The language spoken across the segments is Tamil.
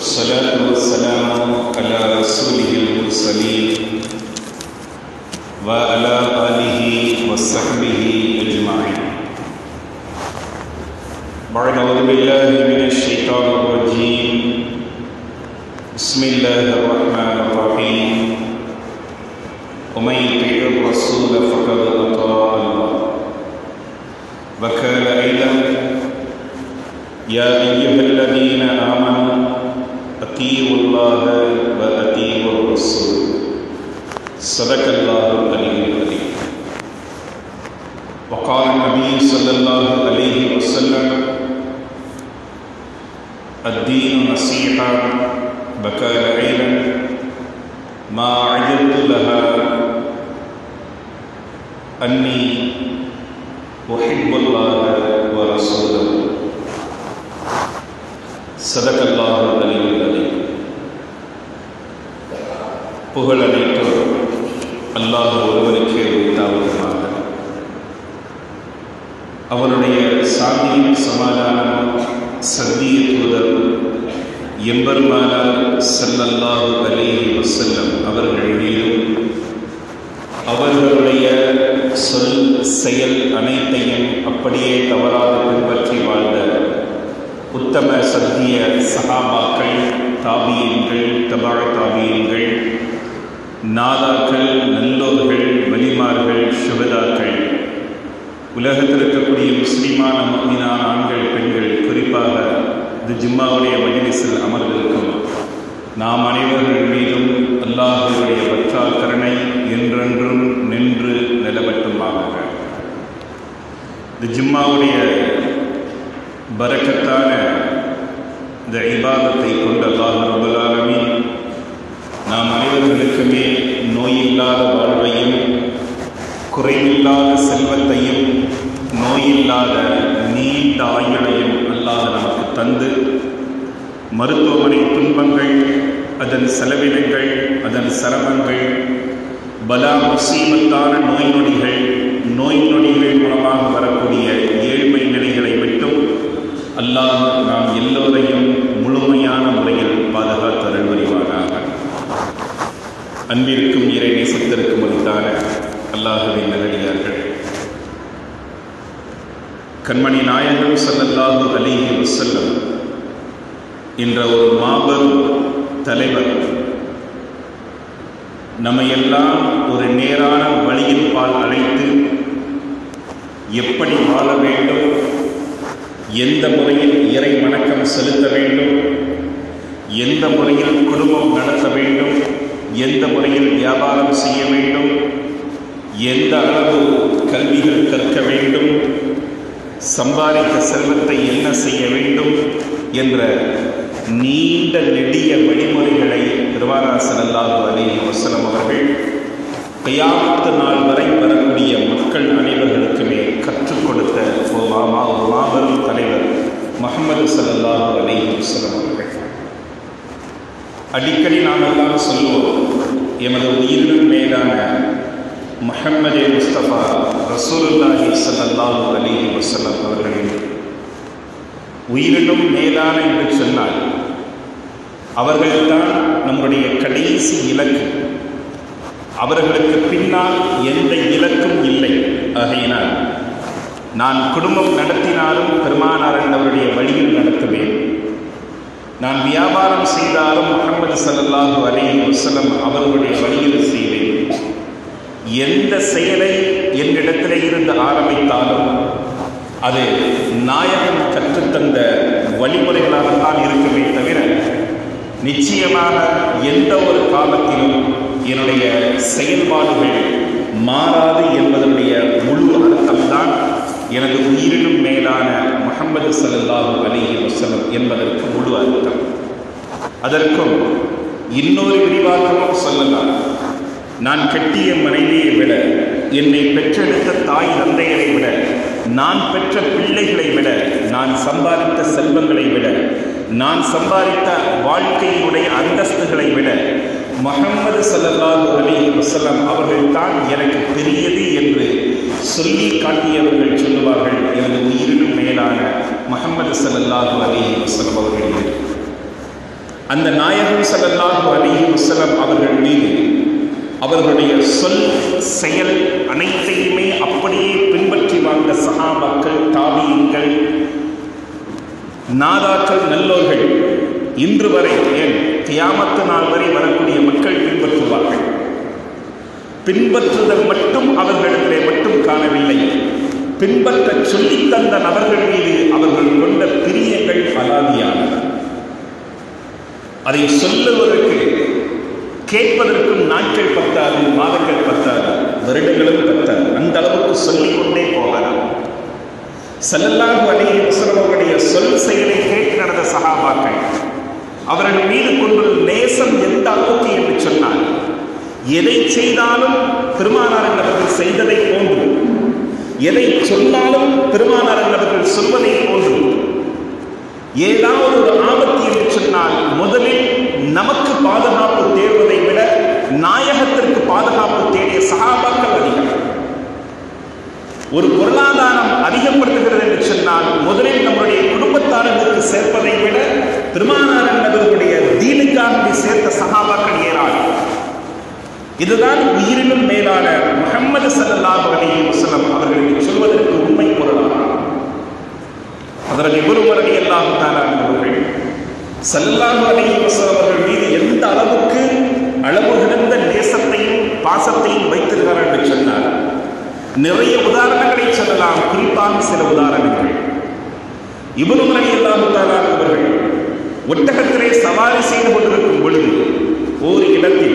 والصلاة والسلام على رسوله المرسلين وعلى آله وصحبه أجمعين بعد أعوذ بالله من الشيطان الرجيم بسم الله الرحمن الرحيم ومن يطع الرسول فقد أطاع الله وكان أيضا يا أيها الذين آمنوا أطيعوا الله وأطيعوا الرسول صدق الله العلي العظيم وقال النبي صلى الله عليه وسلم الدين نصيحة بكال عينا ما عجبت لها أني أحب الله ورسوله صدق الله العلي العظيم புகழ் அனைத்தும் அல்லாஹ் ஒருவருக்கே உரித்தாவதுமாக அவருடைய சாந்தியும் சமாதானம் சத்திய தூதர் எம்பெருமானார் சல்லல்லாஹு அலைஹி வசல்லம் அவர்கள் மீதும் அவர்களுடைய சொல் செயல் அனைத்தையும் அப்படியே தவறாது பின்பற்றி வாழ்ந்த உத்தம சத்திய சகாபாக்கள் தாபியன்கள் தபாழ் தாபியன்கள் நாதாக்கள் நல்லோர்கள் வலிமார்கள் சுகதாக்கள் உலகத்தில் இருக்கக்கூடிய முஸ்லிமான மகினான ஆண்கள் பெண்கள் குறிப்பாக இது ஜிம்மாவுடைய மஜிலிஸில் அமர்ந்திருக்கும் நாம் அனைவர்கள் மீதும் அல்லாஹுடைய பற்றா கருணை என்றென்றும் நின்று நிலவட்டுமாக இந்த ஜிம்மாவுடைய பரக்கத்தான இந்த இபாதத்தை கொண்ட அல்லாஹ் ரபுல்லாலமி நாம் அனைவர்களுக்குமே நோயில்லாத வாழ்வையும் குறைவில்லாத செல்வத்தையும் நோயில்லாத நீண்ட ஆயுளையும் அல்லாஹ் நமக்கு தந்து மருத்துவமனை துன்பங்கள் அதன் செலவினங்கள் அதன் சிரமங்கள் பலா முசீபத்தான நோய் நொடிகள் நோய் நொடிகள் மூலமாக வரக்கூடிய ஏழ்மை நிலைகளை விட்டும் அல்லாஹ் நாம் எல்லோரையும் முழுமையான முறையில் பாதுகாத்து அருள்வரிவானாக அன்பிற்கும் இறை நேசத்திற்கும் உரித்தான அல்லாஹுவின் நல்லடியார்கள் கண்மணி நாயகம் சல்லல்லாஹு அலிஹி வசல்லம் என்ற ஒரு மாபெரும் தலைவர் நம்மையெல்லாம் ஒரு நேரான வழியின் பால் அழைத்து எப்படி வாழ வேண்டும் எந்த முறையில் இறை வணக்கம் செலுத்த வேண்டும் எந்த முறையில் குடும்பம் நடத்த வேண்டும் எந்த முறையில் வியாபாரம் செய்ய வேண்டும் எந்த அளவு கல்விகள் கற்க வேண்டும் சம்பாதித்த செல்வத்தை என்ன செய்ய வேண்டும் என்ற நீண்ட நெடிய வழிமுறைகளை திருவாராசன் அல்லாஹு அலி வசலம் அவர்கள் கையாமத்து நாள் வரை வரக்கூடிய மக்கள் அனைவர்களுக்குமே கற்றுக் கொடுத்த ஒரு மாமா ஒரு மாபெரும் தலைவர் முகமது சல்லாஹூ அலி வசலம் அவர்கள் அடிக்கடி நாம் எல்லாம் சொல்லுவோம் எமது உயிரினும் மேலான முஹம்மது முஸ்தபா ரசூலுல்லாஹி சல்லாஹூ அலி வசலம் அவர்களின் உயிரினும் மேலான என்று சொன்னால் அவர்கள்தான் நம்முடைய கடைசி இலக்கு அவர்களுக்கு பின்னால் எந்த இலக்கும் இல்லை ஆகையினால் நான் குடும்பம் நடத்தினாலும் பெருமானார் அவருடைய வழியில் நடத்துவேன் நான் வியாபாரம் செய்தாலும் முகமது சல்லாஹூ அலி வசலம் அவர்களுடைய வழியில் செய்வேன் எந்த செயலை என்னிடத்திலே இருந்து ஆரம்பித்தாலும் அது நாயகன் கற்றுத்தந்த வழிமுறைகளாகத்தான் இருக்குமே தவிர நிச்சயமாக எந்த ஒரு காலத்திலும் என்னுடைய செயல்பாடுகள் மாறாது என்பதனுடைய முழு அர்த்தம்தான் எனது உயிரினும் மேலான முகமது சல்லாஹூ அலிஹி வசலம் என்பதற்கு முழு அர்த்தம் அதற்கும் இன்னொரு விரிவாக்கமும் சொல்லலாம் நான் கட்டிய மனைவியை விட என்னை பெற்றெடுத்த தாய் தந்தையரை விட நான் பெற்ற பிள்ளைகளை விட நான் சம்பாதித்த செல்வங்களை விட நான் சம்பாதித்த வாழ்க்கையினுடைய அந்தஸ்துகளை விட முகமது சல்லல்லாஹு அலி வசலம் அவர்கள் தான் எனக்கு பெரியது என்று சொல்லி காட்டியவர்கள் சொல்லுவார்கள் எனது உயிரினும் மேலான முகமது சல்லல்லாஹு அலைஹி வஸல்லம் அவர்கள் அந்த நாயகம் ஸல்லல்லாஹு அலைஹி வஸல்லம் அவர்கள் மீது அவர்களுடைய சொல் செயல் அனைத்தையுமே அப்படியே பின்பற்றி வாழ்ந்த சஹாபாக்கள் தாபியங்கள் நாதாக்கள் நல்லோர்கள் இன்று வரை ஏன் கியாமத்து நாள் வரை வரக்கூடிய மக்கள் பின்பற்றுவார்கள் பின்பற்றுதல் மட்டும் அவர்களிடத்திலே மட்டும் காணவில்லை பின்பற்ற சொல்லித் தந்த நபர்கள் மீது அவர்கள் கொண்ட பிரியங்கள் அலாதியானது அதை சொல்லுவதற்கு கேட்பதற்கும் நாட்கள் பத்தாது மாதங்கள் பத்தாது வருடங்களும் பத்தாது அந்த அளவுக்கு சொல்லிக் கொண்டே போகலாம் செல்லல்லாஹு அலைஹி வஸல்லம் அவருடைய சொல் செயலை கேட்டு நடந்த சஹாபாக்கள் அவர்கள் மீது கொண்டுள்ள நேசம் எந்த அளவுக்கு என்று சொன்னால் எதை செய்தாலும் பெருமானாரன் அவர்கள் செய்ததை போன்று எதை சொன்னாலும் பெருமானாரன் அவர்கள் சொல்வதை போன்று ஏதாவது ஒரு ஆபத்து என்று சொன்னால் முதலில் நமக்கு பாதுகாப்பு தேடுவதை விட நாயகத்திற்கு பாதுகாப்பு தேடிய சகாபாக்கள் அதிகம் ஒரு பொருளாதாரம் அதிகப்படுத்துகிறது என்று சொன்னால் முதலில் நம்முடைய குடும்பத்தாரர்களுக்கு சேர்ப்பதை விட பெருமானாரன் அவர்களுடைய தீனுக்காக சேர்த்த சகாபாக்கள் ஏராளம் இதுதான் உயிரினும் மேலான முகம்மது சல்லல்லாஹு அலைஹி வஸல்லம் அவர்களுக்கு சொல்வதற்கு உண்மை பொருளாகும் அதற்கு இவரும் அலி அல்லாஹு அவர்கள் சல்லல்லாஹு அலைஹி வஸல்லம் அவர்கள் மீது எந்த அளவுக்கு அளவு கிடந்த நேசத்தையும் பாசத்தையும் வைத்திருக்கிறார் என்று சொன்னார் நிறைய உதாரணங்களை சொல்லலாம் குறிப்பாக சில உதாரணங்கள் இவரும் அலி அல்லாஹு அவர்கள் ஒட்டகத்திலே சவாரி செய்து கொண்டிருக்கும் பொழுது ஒரு இடத்தில்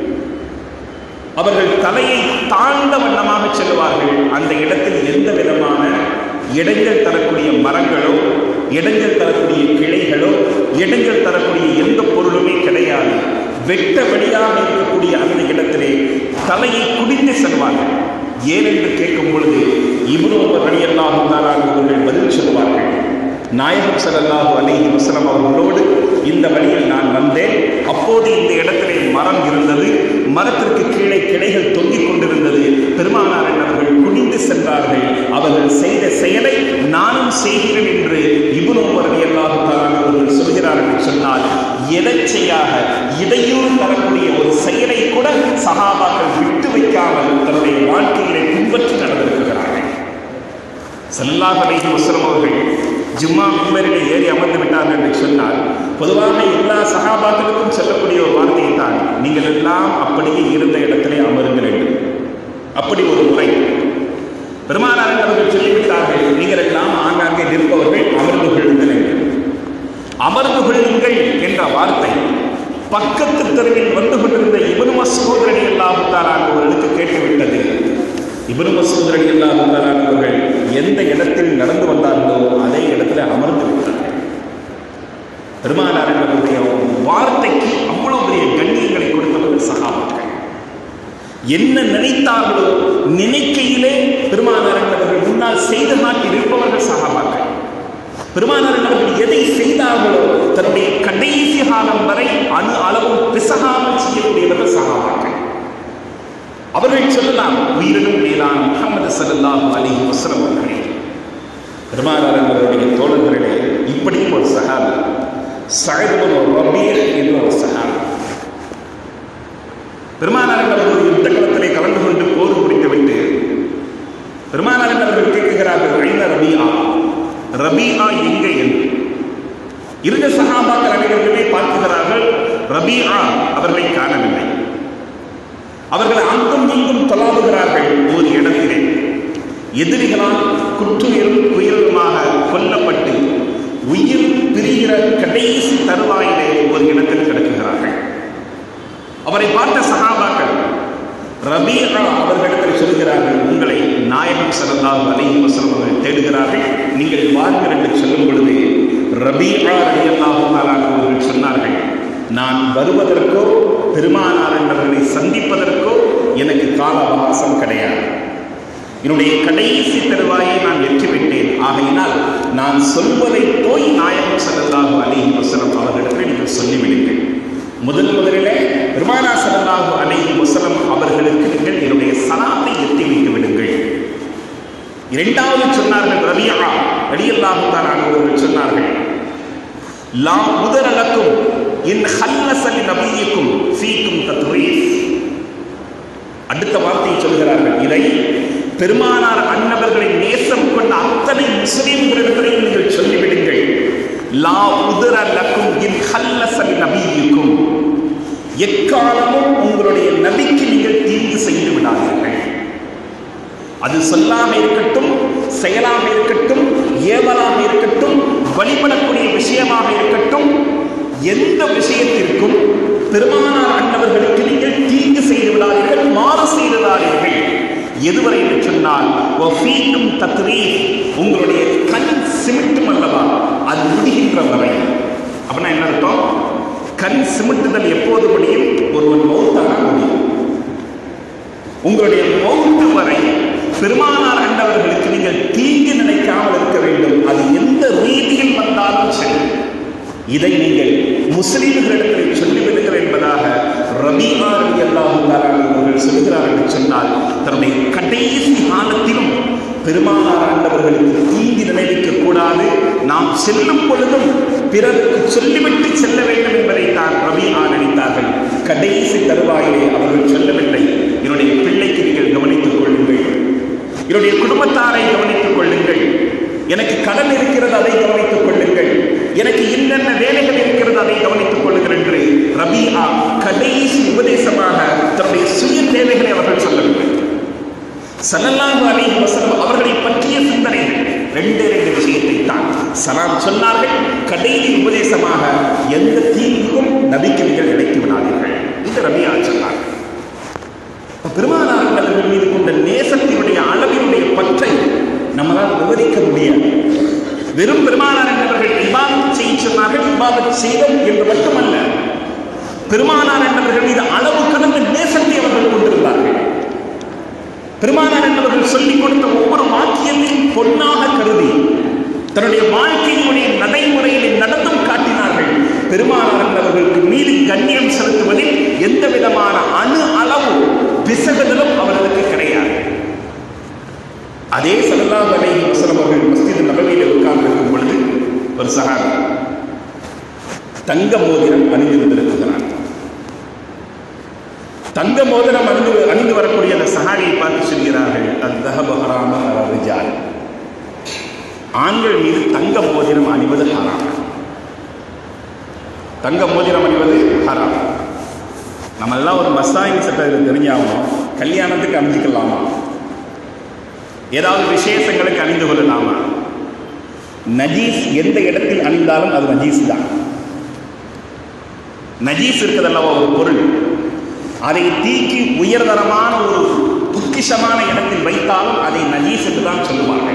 அவர்கள் தலையை தாழ்ந்த வண்ணமாக செல்வார்கள் அந்த இடத்தில் எந்த விதமான இடைஞ்சல் தரக்கூடிய மரங்களோ இடைஞ்சல் தரக்கூடிய கிளைகளோ இடைஞ்சல் தரக்கூடிய எந்த பொருளுமே கிடையாது வெட்ட வெளியாக இருக்கக்கூடிய அந்த இடத்திலே தலையை குடித்து செல்வார்கள் ஏனென்று கேட்கும் பொழுது இவரும் வழியெல்லாம் அவர்கள் பதில் சொல்வார்கள் நாயகம் ஸல்லல்லாஹு அலைஹி வஸல்லம் அவர்களோடு இந்த வழியில் நான் வந்தேன் அப்போது இந்த இடத்திலே மரம் இருந்தது மரத்திற்கு கீழே கிளைகள் தொங்கிக் கொண்டிருந்தது பெருமானார் அவர்கள் குனிந்து சென்றார்கள் அவர்கள் செய்த செயலை நானும் செய்கிறேன் என்று இபுனு ரலியல்லாஹு தஆலா அவர்கள் சொல்கிறார்கள் என்று சொன்னால் எதச்சையாக இடையூறு தரக்கூடிய ஒரு செயலை கூட சஹாபாக்கள் விட்டு வைக்காமல் தன்னுடைய வாழ்க்கையிலே பின்பற்றி நடந்திருக்கிறார்கள் ஸல்லல்லாஹு அலைஹி வஸல்லம் அவர்கள் ஜும்மா மிம்பரிலே ஏறி அமர்ந்து விட்டார்கள் என்று சொன்னால் பொதுவாக எல்லா சகாபாக்களுக்கும் சொல்லக்கூடிய ஒரு வார்த்தையை தான் நீங்கள் எல்லாம் அப்படியே இருந்த இடத்திலே அமருங்கள் என்று அப்படி ஒரு முறை பெருமானார் அவர்கள் சொல்லிவிட்டார்கள் நீங்கள் எல்லாம் ஆங்காங்கே நிற்பவர்கள் அமர்ந்து கொள்ளுங்கள் என்று அமர்ந்து கொள்ளுங்கள் என்ற வார்த்தை பக்கத்து தெருவில் வந்து கொண்டிருந்த இவனு மசோதரனை எல்லாம் அவர்களுக்கு கேட்டுவிட்டது இபனு மசூத் ரலியல்லாஹு தஆலா அவர்கள் எந்த இடத்தில் நடந்து வந்தார்களோ அதே இடத்துல அமர்ந்து விட்டார்கள் பெருமானார் அவர்களுடைய வார்த்தைக்கு அவ்வளவு பெரிய கண்ணியங்களை கொடுத்தவர்கள் சகாபாக்கள் என்ன நினைத்தார்களோ நினைக்கையிலே பெருமானார் அவர்கள் முன்னால் செய்து மாட்டி நிற்பவர்கள் சகாபாக்கள் பெருமானார் அவர்கள் எதை செய்தார்களோ தன்னுடைய கடைசி காலம் வரை அணு அளவும் பிசகாமல் செய்யக்கூடியவர்கள் சகாபாக்கள் அவர்கள் சொல்லலாம் உயிரினும் மேலான முகமது சல்லாஹு அலிஹி வசலம் அவர்களே பெருமானார் அவருடைய தோழர்களே இப்படியும் ஒரு சஹாபி சஹதுபன் ஒரு ரபீர் என்ற ஒரு சஹாபி பெருமானார் அவர்கள் யுத்த களத்திலே கலந்து கொண்டு போர் முடித்துவிட்டு பெருமானார் அவர்கள் கேட்கிறார்கள் ஐந்த ரபியா ரபியா எங்கே என்று இருந்த சகாபாக்கள் அனைவருமே பார்க்கிறார்கள் ரபியா அவர்களை காணவில்லை அவர்கள் அங்கும் இங்கும் தொலாவுகிறார்கள் ஒரு இடத்திலே எதிரிகளால் குற்றுயிரும் குயிலுமாக கொல்லப்பட்டு உயிர் பிரிகிற கடைசி தருவாயிலே ஒரு இடத்தில் கிடக்குகிறார்கள் அவரை பார்த்த சகாபாக்கள் ரபீரா அவர்களிடத்தில் சொல்கிறார்கள் உங்களை நாயகம் சரல்லாஹு அலைஹி வஸல்லம் அவர்கள் தேடுகிறார்கள் நீங்கள் வாருங்கள் என்று சொல்லும் பொழுது ரபீரா ரலியல்லாஹு தஆலா அவர்கள் சொன்னார்கள் நான் வருவதற்கோ பெருமானார் என்பவர்களை சந்திப்பதற்கோ எனக்கு கால அவகாசம் கிடையாது என்னுடைய கடைசி தருவாயை நான் வெற்றி விட்டேன் ஆகையினால் நான் சொல்வதை போய் நாயகம் சல்லல்லாஹு அலைஹி வஸல்லம் அவர்களிடத்தில் நீங்கள் சொல்லிவிடுங்கள் முதல் முதலிலே பெருமானா சல்லல்லாஹு அலைஹி வஸல்லம் அவர்களுக்கு நீங்கள் என்னுடைய சலாத்தை எத்தி வைத்து விடுங்கள் இரண்டாவது சொன்னார்கள் ரபியா ரலியல்லாஹு தஆலா அவர்கள் சொன்னார்கள் லா முதலக்கும் இன் ஹல்லசலி நபியிக்கும் ஃபீக்கும் தத்ரீஸ் அடுத்த வார்த்தையை சொல்கிறார்கள் இதை பெருமானார் அன்னவர்களை நேசம் கொண்ட அத்தனை முஸ்லீம்களிடத்திலையும் நீங்கள் சொல்லிவிடுங்கள் லா உதர லக்கும் இன் ஹல்லசலி நபியிக்கும் எக்காலமும் உங்களுடைய நபிக்கு நீங்கள் தீங்கு செய்து விடாதீர்கள் அது சொல்லாக இருக்கட்டும் செயலாக இருக்கட்டும் ஏவலாக இருக்கட்டும் வழிபடக்கூடிய விஷயமாக இருக்கட்டும் எந்த விஷயத்திற்கும் பெருமானார் அன்னவர்களுக்கு நீங்கள் தீங்கு செய்து விடாதீர்கள் மாறு செய்து விடாதீர்கள் எதுவரை என்று சொன்னால் வஃபீக்கும் தத்ரீஃப் உங்களுடைய கண் சிமிட்டும் அல்லவா அது முடிகின்ற வரை அப்படின்னா என்ன அர்த்தம் கண் சிமிட்டுதல் எப்போது முடியும் ஒருவன் மௌத்தாக முடியும் உங்களுடைய மௌத்து வரை பெருமானார் அண்டவர்களுக்கு நீங்கள் தீங்கு நினைக்காமல் இருக்க வேண்டும் அது எந்த ரீதியில் வந்தாலும் சரி இதை நீங்கள் முஸ்லீம்களிடத்தில் சொல்லிவிடுங்கள் என்பதாக ரபீமா ரவி அவர்கள் சொல்கிறார்கள் என்று சொன்னால் தன்னுடைய கடைசி காலத்திலும் பெருமானார் ஆண்டவர்களுக்கு தீங்கு நினைவிக்க கூடாது நாம் செல்லும் பொழுதும் பிறருக்கு சொல்லிவிட்டு செல்ல வேண்டும் என்பதை தான் ரபீமா நினைத்தார்கள் கடைசி தருவாயிலே அவர்கள் சொல்லவில்லை என்னுடைய பிள்ளைக்கு நீங்கள் கவனித்துக் கொள்ளுங்கள் என்னுடைய குடும்பத்தாரை கவனித்துக் கொள்ளுங்கள் எனக்கு கடன் இருக்கிறது அதை கவனித்துக் கொள்ளுங்கள் எனக்கு என்னென்ன வேலைகள் இருக்கிறது அதை கவனித்துக் கொள்ளுங்கள் என்று ரபியா கடைசி உபதேசமாக தன்னுடைய சுய தேவைகளை அவர்கள் சொல்லவில்லை சல்லல்லாஹு அலைஹி வஸல்லம் அவர்களை பற்றிய சிந்தனைகள் ரெண்டு ரெண்டு விஷயத்தை தான் சலாம் சொன்னார்கள் கடைசி உபதேசமாக எந்த தீங்கும் நபிக்கு நீங்கள் நினைத்து விடாதீர்கள் இந்த ரபியா சொன்னார்கள் பெருமானார் அவர்கள் மீது கொண்ட நேசத்தினுடைய அளவினுடைய பற்றை நம்மளால் விவரிக்க முடியாது வெறும் பெருமானார் என்பவர்கள் இபாதத் செய்ய சொன்னார்கள் இபாதத் செய்தோம் என்று மட்டுமல்ல பெருமானார் என்பவர்கள் மீது அளவு கடந்த நேசத்தை அவர்கள் கொண்டிருந்தார்கள் பெருமானார் என்பவர்கள் சொல்லிக் கொடுத்த ஒவ்வொரு வாக்கியத்தையும் பொன்னாக கருதி தன்னுடைய வாழ்க்கையினுடைய நடைமுறையில் நடந்தும் காட்டினார்கள் பெருமானார் என்பவர்களுக்கு மீது கண்ணியம் செலுத்துவதில் எந்த விதமான அணு அளவு பிசகுதலும் அவர்களுக்கு கிடையாது அதே சல்லல்லாஹு அலைஹி வஸல்லம் அவர்கள் மஸ்ஜித் நபவியில் உட்கார்ந்து இருக்கும் பொழுது ஒரு சஹாபி தங்க மோதிரம் அணிந்திருந்திருக்கிறார் தங்க மோதிரம் அணிந்து அணிந்து வரக்கூடிய அந்த சஹாபியை பார்த்து சொல்கிறார்கள் அது தஹபஹராம ரிஜால் ஆண்கள் மீது தங்க மோதிரம் அணிவது ஹராம் தங்க மோதிரம் அணிவது ஹராம் நம்ம எல்லாம் ஒரு மசாயின் சட்டம் தெரிஞ்சாகணும் கல்யாணத்துக்கு அணிஞ்சிக்கலாமா ஏதாவது விசேஷங்களுக்கு அணிந்து கொள்ளலாமா நஜீஸ் எந்த இடத்தில் அணிந்தாலும் அது நஜீஸ் தான் நஜீஸ் இருக்கிறதல்லவா ஒரு பொருள் அதை தீக்கி உயர்தரமான ஒரு பொக்கிஷமான இடத்தில் வைத்தாலும் அதை நஜீஸ் என்று தான் சொல்லுவார்கள்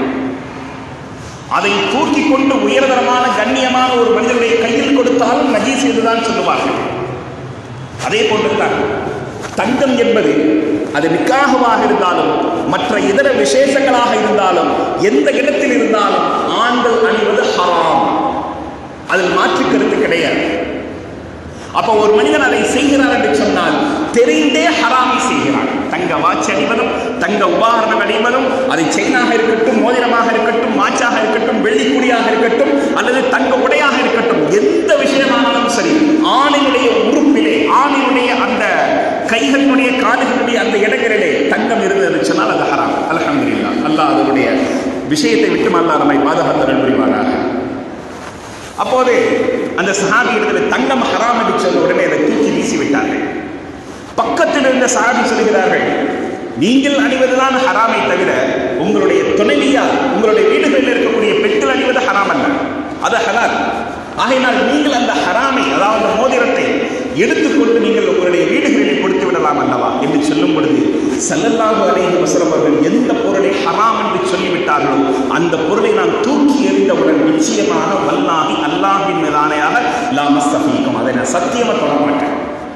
அதை தூக்கி கொண்டு உயர்தரமான கண்ணியமான ஒரு மனிதனுடைய கையில் கொடுத்தாலும் நஜீஸ் என்று தான் சொல்லுவார்கள் அதே போன்றுதான் தங்கம் என்பது அது நிக்காகவாக இருந்தாலும் மற்ற இதர விசேஷங்களாக இருந்தாலும் எந்த இடத்தில் இருந்தாலும் ஆண்கள் அணிவது ஹராம் அதில் மாற்று கருத்து கிடையாது அப்ப ஒரு மனிதன் அதை செய்கிறார் என்று சொன்னால் தெரிந்தே ஹராமி செய்கிறான் தங்க வாட்ச் அணிவதும் தங்க உபகரணம் அணிவதும் அது செயினாக இருக்கட்டும் மோதிரமாக இருக்கட்டும் மாச்சாக இருக்கட்டும் வெள்ளிக்குடியாக இருக்கட்டும் அல்லது தங்க உடையாக இருக்கட்டும் எந்த விஷயமானாலும் சரி ஆணினுடைய உறுப்பிலே ஆணினுடைய அந்த கைகளினுடைய காதுகளுடைய அந்த இடங்களிலே தங்கம் இருந்தது சொன்னால் அது ஹராம் அல்ஹம்துலில்லாஹ் அல்லாஹ் அதனுடைய விஷயத்தை விட்டு அல்லாஹ் நம்மை பாதுகாத்தல் புரிவானாக அப்போது அந்த சஹாபி இடத்துல தங்கம் ஹராம் என்று சொன்ன உடனே அதை தூக்கி வீசி விட்டார்கள் பக்கத்தில் இருந்த சஹாபி சொல்கிறார்கள் நீங்கள் அணிவதுதான் ஹராமை தவிர உங்களுடைய துணைவியார் உங்களுடைய வீடுகளில் இருக்கக்கூடிய பெண்கள் அணிவது ஹராம் அல்ல அது ஹலால் ஆகையினால் நீங்கள் அந்த ஹராமை அதாவது அந்த மோதிரத்தை எடுத்துக்கொண்டு நீங்கள் உங்களுடைய வீடுகளில் கொடுத்து விடலாம் அல்லவா என்று சொல்லும் பொழுது சல்லல்லாஹு அலைஹி வஸல்லம் அவர்கள் எந்த பொருளை ஹராம் என்று சொல்லிவிட்டார்களோ அந்த பொருளை நான் தூக்கி எறிந்தவுடன் நிச்சயமாக வல்லாஹி அல்லாஹின் மீதானையாக லாமஸ்தபீகம் அதை நான் சத்தியமா தொட மாட்டேன்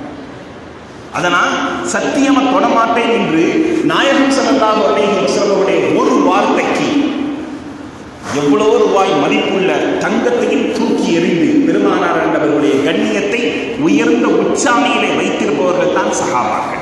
அதை நான் சத்தியமா தொட மாட்டேன் என்று நாயகம் சல்லல்லாஹு அலைஹி வஸல்லம் அவருடைய ஒரு வார்த்தைக்கு எவ்வளவு ரூபாய் மதிப்புள்ள தங்கத்தையும் தூக்கி எறிந்து பெருமானார் என்பவர்களுடைய கண்ணியத்தை உயர்ந்த உச்சாமையிலே வைத்திருப்பவர்கள் தான் சகாபாக்கள்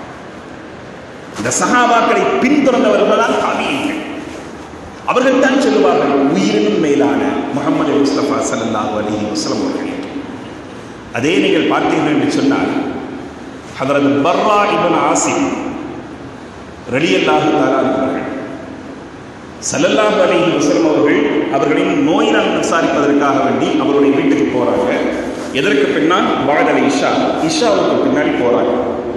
இந்த சகாபாக்களை பின்தொடர்ந்தவர்கள் தான் தாபியங்கள் அவர்கள் தான் சொல்லுவார்கள் உயிரினும் மேலான முகமது முஸ்தபா சல்லாஹூ அலி வஸ்லம் அவர்கள் அதே நீங்கள் பார்த்தீர்கள் என்று சொன்னால் ஹதரத் பர்ரா இபன் ஆசிம் ரலியல்லாஹு தாலா இருக்கிறார்கள் சல்லல்லாஹு அலைஹி வஸல்லம் அவர்கள் அவர்களின் நோய் நலன் விசாரிப்பதற்காக வேண்டி அவருடைய வீட்டுக்கு போறாங்க எதற்கு பின்னால் பாடல் இஷா இஷாவுக்கு பின்னாடி போறாங்க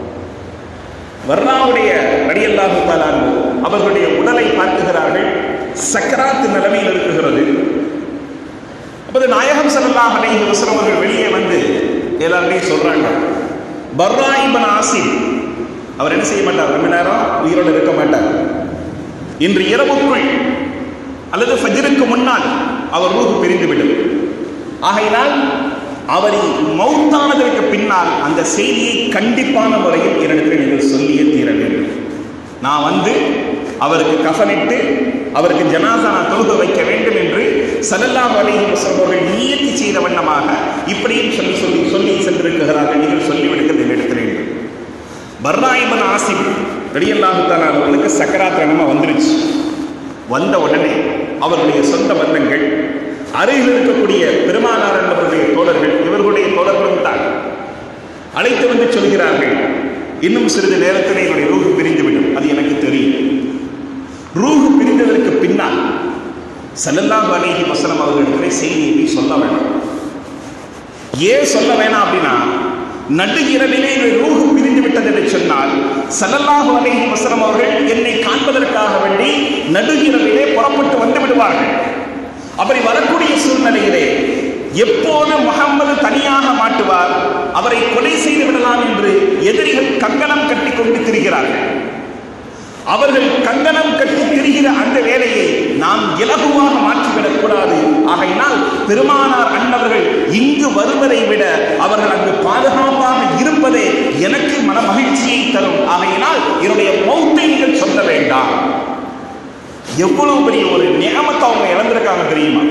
வர்ணாவுடைய ரலியல்லாஹு தாலா அவர்களுடைய உடலை பார்க்குகிறார்கள் சக்கராத்து நிலைமையில் இருக்குகிறது அப்போது நாயகம் ஸல்லல்லாஹு அலைஹி வஸல்லம் அவர்கள் வெளியே வந்து எல்லாருடையும் சொல்றாங்க பர்ரா இப்னு ஆசிம் அவர் என்ன செய்ய மாட்டார் ரொம்ப நேரம் உயிரோடு இருக்க மாட்டார் இன்று இரவுக்குள் அல்லது ஃபஜ்ருக்கு முன்னால் அவர் ரூஹு பிரிந்துவிடும் ஆகையினால் அவர் மௌத்தானதற்கு பின்னால் அந்த செய்தியை கண்டிப்பான முறையில் என்னிடத்தில் நீங்கள் சொல்லியே தீர வேண்டும் நான் வந்து அவருக்கு கஃனிட்டு அவருக்கு ஜனாசா நான் தொழுக வைக்க வேண்டும் என்று சல்லல்லாஹு அலைஹி வஸல்லம் அவர்கள் நியத்தி செய்த வண்ணமாக இப்படியும் சொல்லி சொல்லி சொல்லி சென்றிருக்கிறார்கள் நீங்கள் சொல்லிவிடுங்கள் என்னிடத்தில் என்று பர்ராயிபன் ஆசிப் ரலியல்லாஹு தஆலா அவர்களுக்கு சக்கராத் ரணமா வந்துருச்சு வந்த உடனே அவர்களுடைய சொந்த பந்தங்கள் அருகில் இருக்கக்கூடிய பெருமானார் என்பவருடைய தோழர்கள் இவர்களுடைய தோழர்களும் தான் அழைத்து வந்து சொல்கிறார்கள் இன்னும் சிறிது நேரத்தில் என்னுடைய ரூஹு பிரிந்துவிடும் அது எனக்கு தெரியும் ரூஹு பிரிந்ததற்கு பின்னால் சல்லல்லாஹு அலைஹி வஸல்லம் அவர்களிடத்திலே செய்தியை போய் சொல்ல வேண்டாம் ஏன் சொல்ல வேணாம் அப்படின்னா நடு இரவிலே ரூஹு பிரிந்து விட்டது என்று சொன்னால் சல்லல்லாஹு அலைஹி வஸல்லம் அவர்கள் என்னை காண்பதற்காக வேண்டி நடு இரவிலே புறப்பட்டு வந்து விடுவார்கள் அப்படி வரக்கூடிய சூழ்நிலையிலே எப்போது முகம்மது தனியாக மாட்டுவார் அவரை கொலை செய்து விடலாம் என்று எதிரிகள் கங்கணம் கட்டி கொண்டு திரிகிறார்கள் அவர்கள் கங்கணம் கட்டி திரிகிற அந்த வேலையை நாம் இலகுவாக மாற்றிவிடக் கூடாது ஆகையினால் பெருமானார் அண்ணவர்கள் இங்கு வருவதை விட அவர்கள் அங்கு பாதுகாப்பாக இருப்பதே எனக்கு மன மகிழ்ச்சியை தரும் ஆகையினால் என்னுடைய மௌத்தை நீங்கள் சொல்ல வேண்டாம் எவ்வளவு பெரிய ஒரு நியமத்தை அவங்க இழந்திருக்காங்க தெரியுமா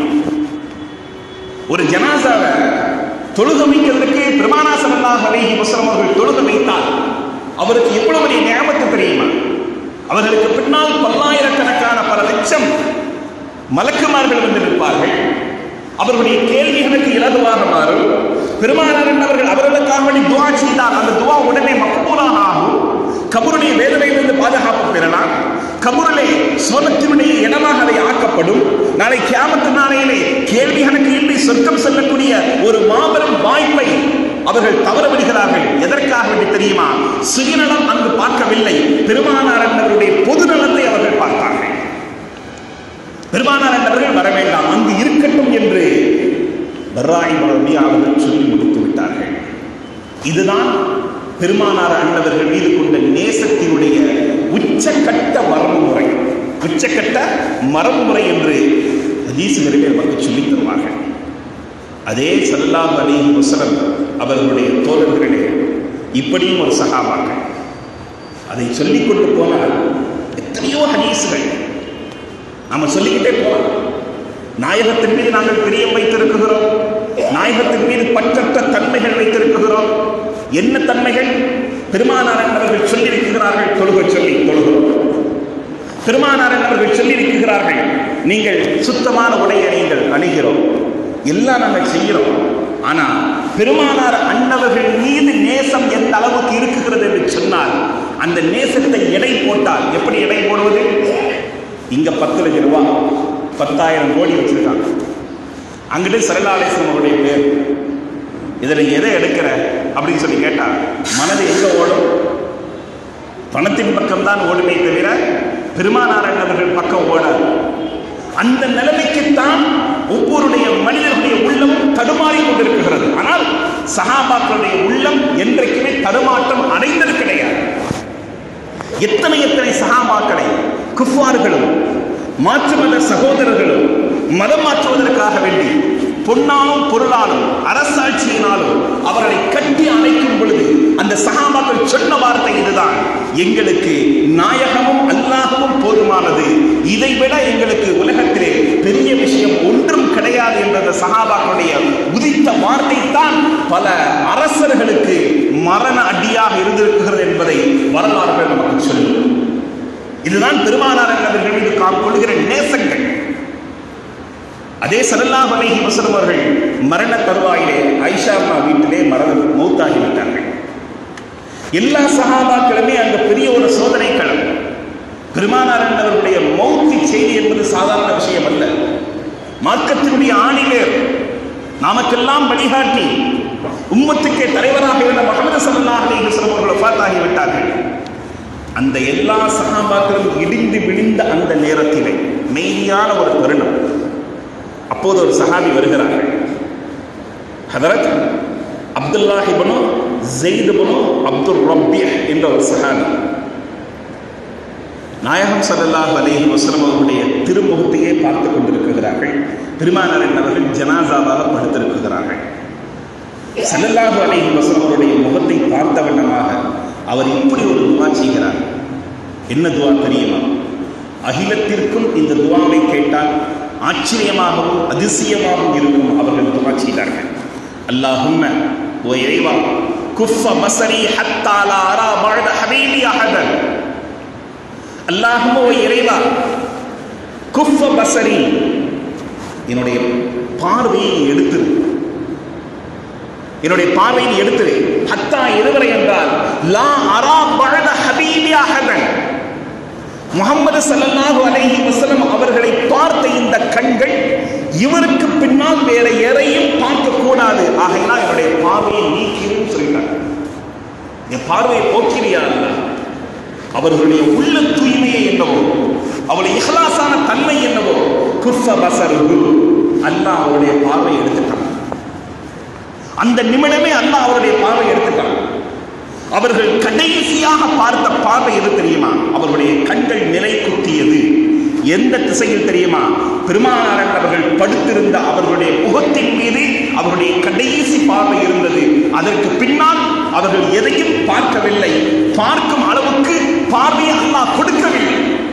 ஒரு ஜனாசாவை தொழுக வைக்கிறதுக்கு பெருமானா சல்லாஹ் அலைஹி வஸல்லம் அவர்கள் தொழுக வைத்தால் அவருக்கு எவ்வளவு பெரிய நியமத்து தெரியுமா அவர்களுக்கு பின்னால் பல்லாயிரக்கணக்கான பல லட்சம் மலக்குமார்கள் வந்து நிற்பார்கள் அவர்களுடைய கேள்விகளுக்கு இலகுவாக மாறும் பெருமானார் அவர்கள் அவர்களுக்காக வேண்டி துவா செய்தால் அந்த துவா உடனே மக்பூலாக ஆகும் கபருடைய வேதனையிலிருந்து பாதுகாப்பு பெறலாம் கபூரிலே சோனத்தினுடைய இடமாக அதை ஆக்கப்படும் நாளை கியாமத்து நாளையிலே கேள்வி கணக்கு இன்றி சொர்க்கம் செல்லக்கூடிய ஒரு மாபெரும் வாய்ப்பை அவர்கள் தவற விடுகிறார்கள் எதற்காக வேண்டி தெரியுமா சுயநலம் அங்கு பார்க்கவில்லை பெருமானார் என்பவருடைய பொது நலத்தை அவர்கள் பார்த்தார்கள் பெருமானார் என்பவர்கள் வர வேண்டாம் அங்கு இருக்கட்டும் என்று பர்ராயிம் அவர்கள் சொல்லி முடித்து விட்டார்கள் இதுதான் பெருமானார் அண்ணவர்கள் மீது கொண்ட நேசத்தினுடைய உச்சக்கட்ட வரமுறை உச்சக்கட்ட மரபுமுறை என்று ஹதீசுகளிலே நமக்கு சொல்லித் தருவார்கள் அதே சல்லாஹ் அலிஹி வசலம் அவர்களுடைய தோழர்களே இப்படியும் ஒரு சகாபாக்கள் அதை சொல்லிக் கொண்டு போனால் எத்தனையோ ஹதீசுகள் நாம சொல்லிக்கிட்டே போகலாம் நாயகத்தின் மீது நாங்கள் பிரியம் வைத்திருக்கிறோம் நாயகத்தின் மீது பற்றற்ற தன்மைகள் வைத்திருக்கிறோம் என்ன தன்மைகள் பெருமானார் அவர்கள் சொல்லியிருக்கிறார்கள் தொழுக சொல்லி தொழுகிறோம் பெருமானார் அவர்கள் சொல்லியிருக்கிறார்கள் நீங்கள் சுத்தமான உடையை நீங்கள் அணிகிறோம் எல்லாம் நாங்கள் செய்கிறோம் ஆனா பெருமானார் அன்னவர்கள் மீது நேசம் எந்த அளவுக்கு இருக்குகிறது என்று சொன்னால் அந்த நேசத்தை எடை போட்டால் எப்படி எடை போடுவது இங்க பத்து லட்சம் ரூபாய் பத்தாயிரம் கோடி வச்சிருக்காங்க அங்கிட்டு சரலாலேசன் அவருடைய பேர் இதில் எதை எடுக்கிற அப்படின்னு சொல்லி கேட்டா மனது எங்க ஓடும் பணத்தின் பக்கம்தான் ஓடுமே தவிர பெருமானாரன் அவர்கள் பக்கம் ஓடாது அந்த நிலைமைக்குத்தான் ஒவ்வொருடைய மனிதர்களுடைய உள்ளமும் தடுமாறி கொண்டிருக்கிறது ஆனால் சகாபாக்களுடைய உள்ளம் என்றைக்குமே தடுமாற்றம் அடைந்தது கிடையாது எத்தனை எத்தனை சகாபாக்களை குஃபார்களும் மாற்று மத சகோதரர்களும் மதம் மாற்றுவதற்காக வேண்டி பொன்னாலும் பொருளாலும் அரசாட்சியினாலும் அவர்களை கட்டி அணைக்கும் பொழுது அந்த சகாபாக்கள் சொன்ன வார்த்தை இதுதான் எங்களுக்கு நாயகமும் அல்லாஹவும் போதுமானது இதைவிட எங்களுக்கு உலகத்திலே பெரிய விஷயம் ஒன்றும் கிடையாது என்ற அந்த சகாபாக்களுடைய உதித்த வார்த்தை தான் பல அரசர்களுக்கு மரண அடியாக இருந்திருக்கிறது என்பதை வரலாறுகள் நமக்கு சொல்லும் இதுதான் பெருமானார் அவர்கள் மீது நாம் கொள்கிற நேசங்கள் அதே சல்லல்லாஹு அலைஹி வஸல்லம் அவர்கள் மரண தருவாயிலே ஐஷா அம்மா வீட்டிலே மரண மௌத்தாகிவிட்டார்கள் எல்லா சகாபாக்களுமே அங்க பெரிய ஒரு சோதனை களம் பெருமானார் என்பவருடைய மௌத்தி செய்தி என்பது சாதாரண விஷயம் அல்ல மார்க்கத்தினுடைய ஆணிவேர் நமக்கெல்லாம் வழிகாட்டி உம்மத்துக்கே தலைவராக இருந்த முகமது சல்லாஹ் அலிஹஸ்லம் அவர்கள் வஃபாத்தாகி விட்டார்கள் அந்த எல்லா சகாபாக்களும் இடிந்து விழுந்த அந்த நேரத்திலே மெய்யான ஒரு தருணம் அப்போது ஒரு சஹாபி வருகிறார்கள் ஹதரத் அப்துல்லாஹிபனு ஜெயிதுபனு அப்துல் ரப்பி என்ற ஒரு சஹாபி நாயகம் சல்லல்லாஹ் அலைஹி வஸல்லம் அவர்களுடைய திருமுகத்தையே பார்த்து கொண்டிருக்கிறார்கள் பெருமானார் என்பவர்கள் ஜனாசாவாக படுத்திருக்கிறார்கள் சல்லல்லாஹு அலைஹி வஸல்லம் அவருடைய முகத்தை பார்த்த வண்ணமாக அவர் இப்படி ஒரு துவா செய்கிறார் என்ன துவா தெரியுமா அகிலத்திற்கும் இந்த துவாவை கேட்டால் ஆச்சரியமாகவும் அதிசயமாகவும் இருக்கும் அவர்கள் துவா செய்தார்கள் அல்லாஹும்ம ஓ இறைவா குஃப மசரி ஹத்தாலா அரா பாழ ஹபீபி அஹதன் அல்லாஹும ஓ இறைவா குஃப பசரி என்னுடைய பார்வையை எடுத்துரு என்னுடைய பார்வையை எடுத்துரு ஹத்தா எதுவரை என்றால் லா அரா பழத ஹபீபி அஹதன் முகமது சல்லல்லாஹு அலைஹி வஸல்லம் அவர்களை பார்த்த இந்த கண்கள் இவருக்கு பின்னால் வேற எதையும் பார்க்க கூடாது ஆகையினால் என்னுடைய பார்வையை நீக்கிடும் சொல்லிட்டாங்க என் பார்வையை போக்கிறியா அல்லாஹ் அவர்களுடைய உள்ள தூய்மையை என்னவோ அவளுடைய இஹ்லாசான தன்மை என்னவோ குஃப பசருகு அல்லாஹ் அவருடைய பார்வை எடுத்துட்டான் அந்த நிமிடமே அல்லாஹ் அவருடைய பார்வை எடுத்துட்டான் அவர்கள் கடைசியாக பார்த்த பார்வை எது தெரியுமா அவர்களுடைய கண்கள் நிலை குத்தியது எந்த திசையில் தெரியுமா பெருமானார் அவர்கள் படுத்திருந்த அவர்களுடைய முகத்தின் மீது அவருடைய கடைசி பார்வை இருந்தது அதற்கு பின்னால் அவர்கள் எதையும் பார்க்கவில்லை பார்க்கும் அளவுக்கு பார்வையை அல்லாஹ் கொடுக்கவில்லை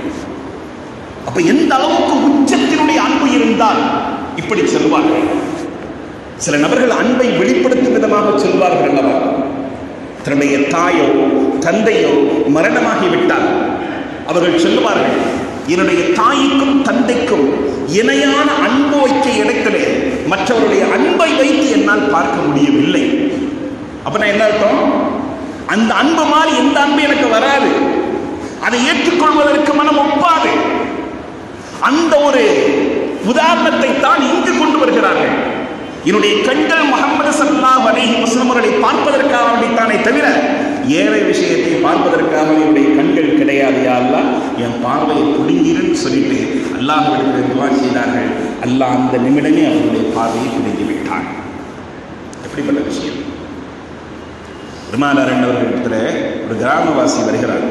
அப்ப எந்த அளவுக்கு உச்சத்தினுடைய அன்பு இருந்தால் இப்படி சொல்வார்கள் சில நபர்கள் அன்பை வெளிப்படுத்தும் விதமாக சொல்வார்கள் அல்லவா தன்னுடைய தாயோ தந்தையோ மரணமாகிவிட்டால் அவர்கள் சொல்லுவார்கள் என்னுடைய தாய்க்கும் தந்தைக்கும் இணையான அன்பு வைக்க இடத்திலே மற்றவருடைய அன்பை வைத்து என்னால் பார்க்க முடியவில்லை அப்ப நான் என்ன அர்த்தம் அந்த அன்பு மாதிரி எந்த அன்பு எனக்கு வராது அதை ஏற்றுக்கொள்வதற்கு மனம் ஒப்பாது அந்த ஒரு உதாரணத்தை தான் இங்கு கொண்டு வருகிறார்கள் என்னுடைய கண்கள் முகமது சல்லாஹ் அலைஹி வஸல்லம் அவர்களை பார்ப்பதற்காக வேண்டித்தானே தவிர ஏழை விஷயத்தை பார்ப்பதற்காக என்னுடைய கண்கள் கிடையாது யா அல்லாஹ் என் பார்வையை பிடுங்கிருன்னு சொல்லிட்டு அல்லாஹ்விடத்தில் துவா செய்தார்கள் அல்லாஹ் அந்த நிமிடமே அவருடைய பார்வையை பிடுங்கி விட்டான் எப்படிப்பட்ட விஷயம் பெருமானார் என்பவர்களிடத்தில் ஒரு கிராமவாசி வருகிறார்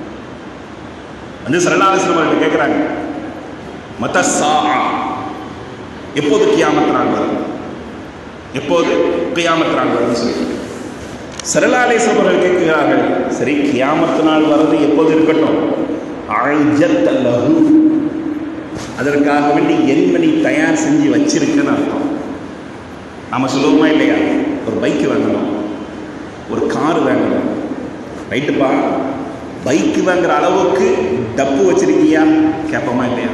வந்து சரணாலோசனம் அவர்கிட்ட கேட்குறாங்க மத எப்போது கியாமத் நாள் வரும் எப்போது கியாமத் நாள் வரும்னு சொல்லிட்டு சரலாலேசம் அவர்கள் கேட்கிறார்கள் சரி கியாமத்து நாள் வர்றது எப்போது இருக்கட்டும் அழ்ஜத் லஹு அதற்காக வேண்டி எண்மணி தயார் செஞ்சு வச்சிருக்குன்னு அர்த்தம் நம்ம சொல்லுவோமா இல்லையா ஒரு பைக்கு வாங்கணும் ஒரு கார் வாங்கணும் ரைட்டுப்பா பைக்கு வாங்குற அளவுக்கு டப்பு வச்சிருக்கியா கேட்போமா இல்லையா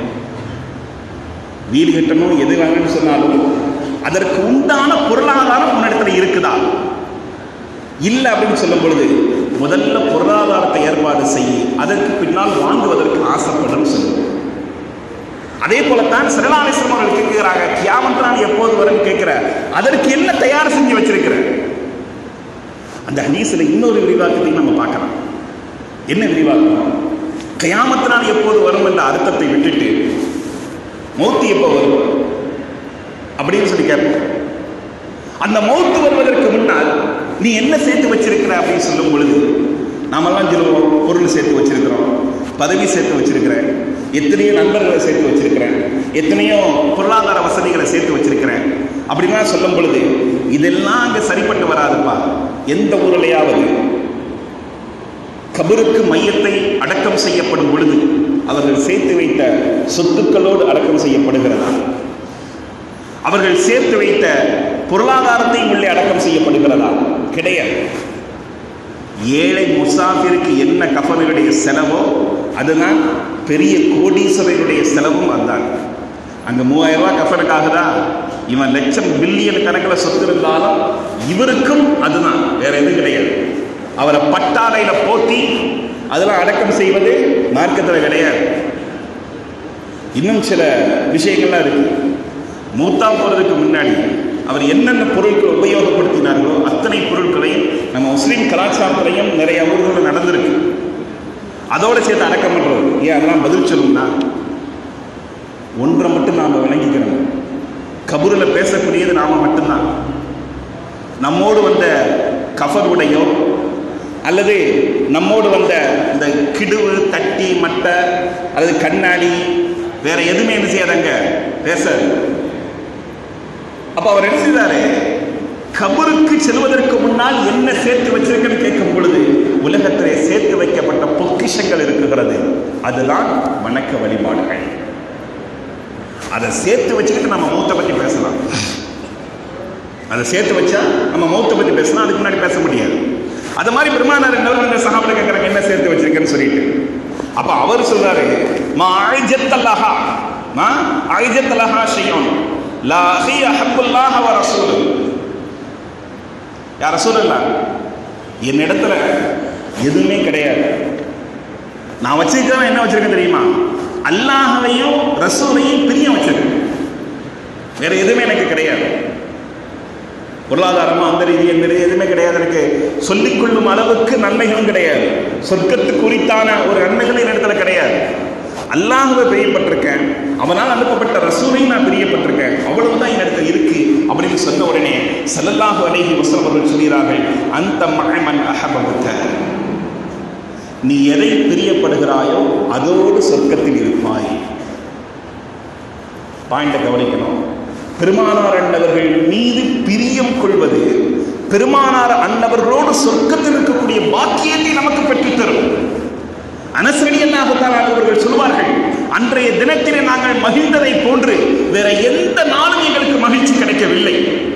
வீடு கட்டணும் எது வாங்கணும்னு சொன்னாலும் அதற்கு உண்டான பொருளாதாரம் உன்னிடத்துல இருக்குதா இல்லை அப்படின்னு சொல்லும் பொழுது முதல்ல பொருளாதாரத்தை ஏற்பாடு செய்ய அதற்கு பின்னால் வாங்குவதற்கு ஆசைப்படும் சொல்லுவோம் அதே போலத்தான் சிறலாலேஸ்வரம் அவர்கள் கேட்கிறாங்க கியாமத்தான் எப்போது வரும் கேட்கிற அதற்கு என்ன தயார் செஞ்சு வச்சிருக்கிற அந்த ஹதீஸ்ல இன்னொரு விரிவாக்கத்தையும் நம்ம பார்க்கலாம் என்ன விரிவாக்கம் கயாமத்தினால் எப்போது வரும் என்ற அர்த்தத்தை விட்டுட்டு மௌத்து எப்போ வரும் அப்படின்னு சொல்லி கேட்போம் அந்த மௌத்து வருவதற்கு முன்னால் நீ என்ன சேர்த்து வச்சிருக்கிற அப்படின்னு சொல்லும் பொழுது நாமெல்லாம் சொல்லுவோம் பொருள் சேர்த்து வச்சிருக்கிறோம் பதவி சேர்த்து வச்சிருக்கிறேன் எத்தனையோ நண்பர்களை சேர்த்து வச்சிருக்கிறேன் எத்தனையோ பொருளாதார வசதிகளை சேர்த்து வச்சிருக்கிறேன் அப்படின்லாம் சொல்லும் பொழுது இதெல்லாம் அங்கே சரிப்பட்டு வராதுப்பா எந்த ஊரிலையாவது கபருக்கு மையத்தை அடக்கம் செய்யப்படும் பொழுது அவர்கள் சேர்த்து வைத்த சொத்துக்களோடு அடக்கம் செய்யப்படுகிறதா அவர்கள் சேர்த்து வைத்த பொருளாதாரத்தையும் உள்ளே அடக்கம் செய்யப்படுகிறதா கிடையாது ஏழை முசாஃபிருக்கு என்ன கஃபனுடைய செலவோ அதுதான் பெரிய கோடீஸ்வரருடைய செலவும் அதுதான் அங்கே மூவாயிரம் ரூபாய் கஃபனுக்காக தான் இவன் லட்சம் பில்லியன் கணக்கில் சொத்து இருந்தாலும் இவருக்கும் அதுதான் வேற எதுவும் கிடையாது அவரை பட்டாடையில போத்தி அதெல்லாம் அடக்கம் செய்வது மார்க்கத்தில் கிடையாது இன்னும் சில விஷயங்கள்லாம் இருக்கு மூத்தா போறதுக்கு முன்னாடி அவர் என்னென்ன பொருட்கள் உபயோகப்படுத்தினார்களோ அத்தனை பொருட்களையும் நம்ம முஸ்லீம் கலாச்சாரத்திலையும் நிறைய ஊர்களில் நடந்திருக்கு அதோட சேர்த்து அடக்கம் பண்றது ஏன் அதெல்லாம் பதில் சொல்லணும்னா ஒன்றை மட்டும் நாம் விளங்கிக்கிறோம் கபூரில் பேசக்கூடியது நாம மட்டும்தான் நம்மோடு வந்த கஃபர் உடையோ அல்லது நம்மோடு வந்த இந்த கிடுவு தட்டி மட்டை அல்லது கண்ணாடி வேற எதுவுமே என்ன செய்யாதங்க பேச அப்ப அவர் என்ன செய்தாரு கபருக்கு செல்வதற்கு முன்னால் என்ன சேர்த்து வச்சிருக்குன்னு கேட்கும் பொழுது உலகத்திலே சேர்த்து வைக்கப்பட்ட பொக்கிஷங்கள் இருக்குகிறது அதுதான் வணக்க வழிபாடுகள் அதை சேர்த்து வச்சுக்கிட்டு நம்ம மூத்த பத்தி பேசலாம் அதை சேர்த்து வச்சா நம்ம மௌத்தை பத்தி பேசலாம் அதுக்கு முன்னாடி பேச முடியாது அது மாதிரி பெருமானார் என்னவர் இந்த சகாபில கேட்கறாங்க என்ன சேர்த்து வச்சிருக்கேன்னு சொல்லிட்டு அப்ப அவர் சொல்றாரு மா அழிஜத்தல்லஹா மா அழிஜத்தல்லஹா ஷையோன் லா அஹி அஹப்புல்லாஹ வ ரசூல் யா ரசூலல்லா என்னிடத்துல எதுவுமே கிடையாது நான் வச்சிருக்கிறேன் என்ன வச்சிருக்கேன் தெரியுமா அல்லாஹவையும் ரசூலையும் பிரியம் வச்சிருக்கேன் வேற எதுவுமே எனக்கு கிடையாது பொருளாதாரமா அந்த ரீதி இந்த ரீதி எதுவுமே கிடையாது எனக்கு சொல்லிக்கொள்ளும் அளவுக்கு நன்மைகளும் கிடையாது சொர்க்கத்துக்கு குறித்தான ஒரு நன்மைகளும் என் இடத்துல கிடையாது அல்லாஹுவை பிரியப்பட்டிருக்கேன் அவனால் அனுப்பப்பட்ட ரசூலையும் நான் பிரியப்பட்டிருக்கேன் அவ்வளவுதான் என் இடத்துல இருக்கு அப்படின்னு சொன்ன உடனே சல்லல்லாஹு அலைஹி வஸல்லம் அவர்கள் சொல்கிறார்கள் அந்த மகமன் அஹபபுக்க நீ எதை பிரியப்படுகிறாயோ அதோடு சொர்க்கத்தில் இருப்பாய் பாயிண்ட கவனிக்கணும் பெருமானார் அன்னவர்கள் மீது பிரியம் கொள்வது பெருமானார் அன்னவர்களோடு சொர்க்கத்தில் இருக்கக்கூடிய பாக்கியத்தை நமக்கு பெற்றுத்தரும் அனசரடியல்லாகத்தான் அவர்கள் சொல்வார்கள் அன்றைய தினத்திலே நாங்கள் மகிழ்ந்ததை போன்று வேற எந்த நாளும் எங்களுக்கு மகிழ்ச்சி கிடைக்கவில்லை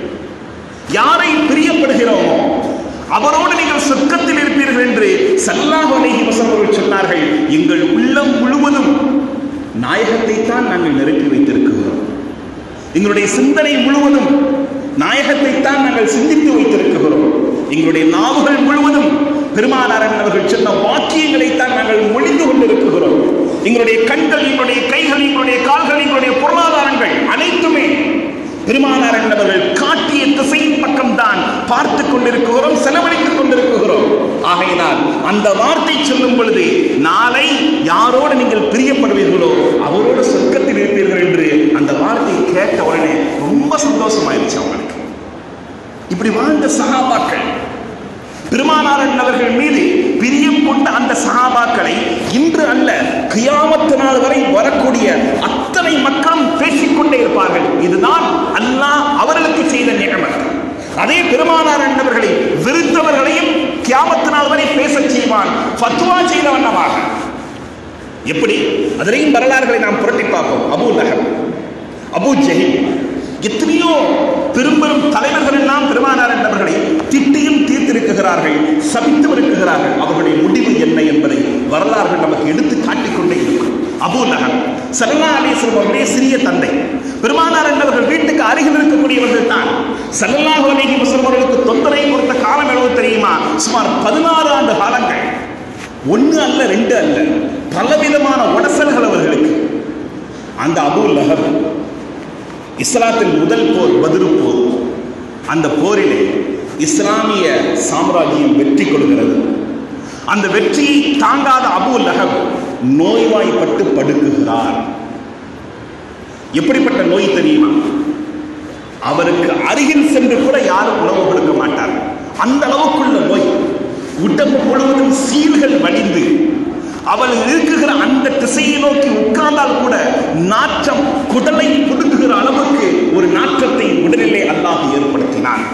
யாரை பிரியப்படுகிறோமோ அவரோடு நீங்கள் சொர்க்கத்தில் இருப்பீர்கள் என்று சல்லாஹ் அலைஹி வஸல்லம் அவர்கள் சொன்னார்கள் எங்கள் உள்ளம் முழுவதும் நாயகத்தை தான் நாங்கள் நிரப்பி வைத்திருக்கிறோம் எங்களுடைய சிந்தனை முழுவதும் நாயகத்தை தான் நாங்கள் சிந்தித்து வைத்திருக்கிறோம் எங்களுடைய நாவுகள் முழுவதும் பெருமானாரன் அவர்கள் சொன்ன வாக்கியங்களைத்தான் நாங்கள் மொழிந்து கொண்டிருக்கிறோம் எங்களுடைய கண்கள் எங்களுடைய கைகள் எங்களுடைய கால்கள் எங்களுடைய பொருளாதாரங்கள் அனைத்துமே பெருமானாரன் அவர்கள் காட்டிய திசையின் பக்கம்தான் பார்த்து கொண்டிருக்கிறோம் செலவழித்துக் கொண்டிருக்கிறோம் ஆகையினால் அந்த வார்த்தை சொல்லும் பொழுது நாளை யாரோடு நீங்கள் பிரியப்படுவீர்களோ அவரோடு சொர்க்கத்தில் இருப்பீர்கள் என்று அந்த வார்த்தையை கேட்ட உடனே ரொம்ப சந்தோஷமாயிருச்சு அவங்களுக்கு இப்படி வாழ்ந்த சகாபாக்கள் பெருமானாரன் அவர்கள் மீது பிரியம் கொண்ட அந்த சகாபாக்களை இன்று அல்ல கியாமத்து நாள் வரை வரக்கூடிய அத்தனை மக்களும் பேசிக்கொண்டே இருப்பார்கள் இதுதான் அல்லாஹ் அவர்களுக்கு செய்த நிகழ்வு அதே பெருமானார் என்பவர்களை வெறுத்தவர்களையும் கியாமத்து நாள் வரை பேசச் செய்வான் ஃபத்வா செய்த வண்ணமாக எப்படி அதிலையும் வரலாறுகளை நாம் புரட்டி பார்ப்போம் அபூ லஹப் அபூ ஜஹீல் எத்தனையோ பெரும் பெரும் தலைவர்கள் எல்லாம் பெருமானார் என்பவர்களை திட்டியும் தீர்த்திருக்கிறார்கள் சபித்தும் இருக்கிறார்கள் அவர்களுடைய முடிவு என்ன என்பதை வரலாறுகள் நமக்கு எடுத்து காட்டிக்கொண்டே இருக்கும் அபூ லஹப் சல்லா அலிஸ்லம் அவருடைய சிறிய தந்தை பெருமானார் என்பவர்கள் வீட்டுக்கு அருகில் இருக்கக்கூடியவர்கள் தான் சல்லல்லாஹு அலைஹி வஸல்லம் அவர்களுக்கு தொந்தரவை கொடுத்த காலம் எவ்வளவு தெரியுமா சுமார் பதினாறு ஆண்டு காலங்கள் ஒன்று அல்ல ரெண்டு அல்ல பலவிதமான உடசல்கள் அவர்களுக்கு அந்த அபூ லஹப் இஸ்லாத்தின் முதல் போர் பதிரு போர் அந்த போரிலே இஸ்லாமிய சாம்ராஜ்யம் வெற்றி கொள்கிறது அந்த வெற்றியை தாங்காத அபூ லஹப் நோய்வாய்ப்பட்டு படுக்குகிறார் எப்படிப்பட்ட நோய் தெரியுமா அவருக்கு அருகில் சென்று கூட யாரும் உணவு கொடுக்க மாட்டார் அந்த அளவுக்குள்ள நோய் உடம்பு முழுவதும் சீல்கள் வடிந்து அவள் இருக்குகிற அந்த திசையை நோக்கி உட்கார்ந்தால் கூட நாற்றம் குடலை புடுங்குகிற அளவுக்கு ஒரு நாற்றத்தை உடலிலே அல்லாஹ் ஏற்படுத்தினான்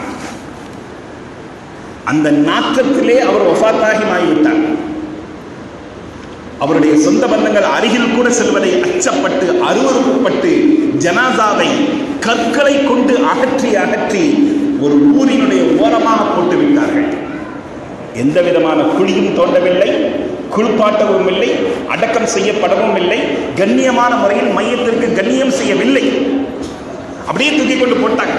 அந்த நாற்றத்திலே அவர் வஃபாத்தாகி ஆகிவிட்டார் அவருடைய சொந்த பந்தங்கள் அருகில் கூட செல்வதை அச்சப்பட்டு அருவறுப்பட்டு ஜனாசாவை கற்களை கொண்டு அகற்றி அகற்றி ஒரு ஊரினுடைய ஓரமாக போட்டு விட்டார்கள் எந்த விதமான குழியும் தோண்டவில்லை குளிப்பாட்டவும் இல்லை அடக்கம் செய்யப்படவும் இல்லை கண்ணியமான முறையில் மையத்திற்கு கண்ணியம் செய்யவில்லை அப்படியே தூக்கி கொண்டு போட்டாங்க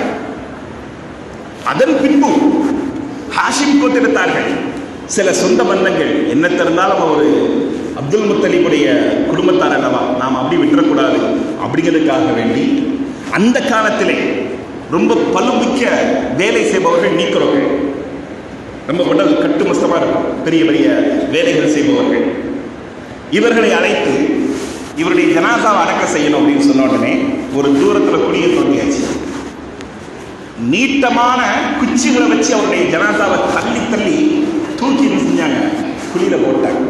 அதன் பின்பு ஹாஷிம் கோத்திரத்தார்கள் சில சொந்த பந்தங்கள் என்ன தெரிந்தாலும் ஒரு அப்துல் முத்தலிபுடைய குடும்பத்தார் அல்லவா நாம் அப்படி விட்டுறக்கூடாது அப்படிங்கிறதுக்காக வேண்டி அந்த காலத்திலே ரொம்ப பலுமிக்க வேலை செய்பவர்கள் நீக்கிறவர்கள் ரொம்ப உடல் கட்டுமஸ்தமாக இருக்கும் பெரிய பெரிய வேலைகள் செய்பவர்கள் இவர்களை அழைத்து இவருடைய ஜனாதாவை அடக்க செய்யணும் அப்படின்னு சொன்ன உடனே ஒரு தூரத்தில் குடிய தோண்டியாச்சு நீட்டமான குச்சிகளை வச்சு அவருடைய ஜனாதாவை தள்ளி தள்ளி தூக்கி என்ன செஞ்சாங்க குழியில போட்டாங்க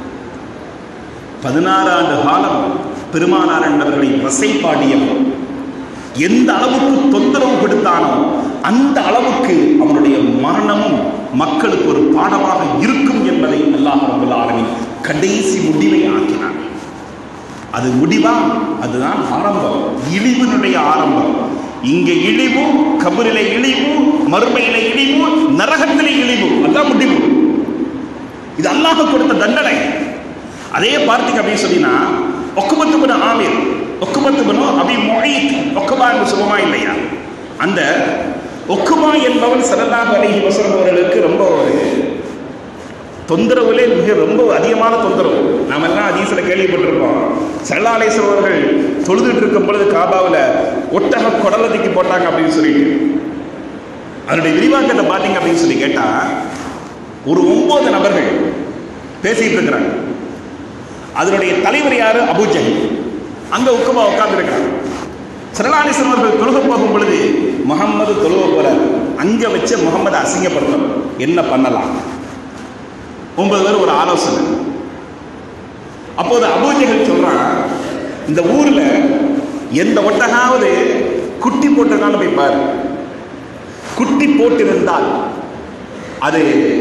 பதினாறு ஆண்டு காலம் பெருமானார் என்பவர்களை வசைப்பாடியவன் எந்த அளவுக்கு தொந்தரவு கொடுத்தானோ அந்த அளவுக்கு அவனுடைய மரணமும் மக்களுக்கு ஒரு பாடமாக இருக்கும் என்பதை அல்லாஹ் ரபுல் ஆலமீன் கடைசி முடிவை ஆக்கினான் அது முடிவா அதுதான் ஆரம்பம் இழிவினுடைய ஆரம்பம் இங்க இழிவு கபரில இழிவு மறுமையில இழிவு நரகத்தில இழிவு அதான் முடிவு இது அல்லாஹ் கொடுத்த தண்டனை அதே பார்த்தீங்க அப்படின்னு சொன்னீங்கன்னா ஒக்குமத்து பின் ஆமீர் ஒக்குமத்து பின் அபி மொழித் ஒக்குமா என்று சுகமா இல்லையா அந்த ஒக்குமா என்பவன் சரதாக அழகி வசனம் அவர்களுக்கு ரொம்ப ஒரு தொந்தரவுலே மிக ரொம்ப அதிகமான தொந்தரவு நாம எல்லாம் அதீசில் கேள்விப்பட்டிருக்கோம் சல்லாலேஸ்வரர் அவர்கள் தொழுதுட்டு இருக்கும் பொழுது காபாவில் ஒட்டக குடலத்துக்கு போட்டாங்க அப்படின்னு சொல்லிட்டு அதனுடைய விரிவாக்கத்தை பார்த்தீங்க அப்படின்னு சொல்லி கேட்டா ஒரு ஒன்பது நபர்கள் பேசிட்டு இருக்கிறாங்க அதனுடைய தலைவர் யாரு அபூஜஹி அங்க உக்கமா உட்கார்ந்து இருக்காங்க சரலாலேஸ்வரர் அவர்கள் தொழுக போகும் பொழுது முகம்மது தொழுக போறார் அங்க வச்சு முகம்மது அசிங்கப்படுத்தணும் என்ன பண்ணலாம் ஒன்பது பேர் ஒரு ஆலோசனை அப்போது அபூஜைகள் சொல்றான் இந்த ஊர்ல எந்த ஒட்டகாவது குட்டி போட்டிருக்கான்னு போய் பாரு குட்டி போட்டிருந்தால் அது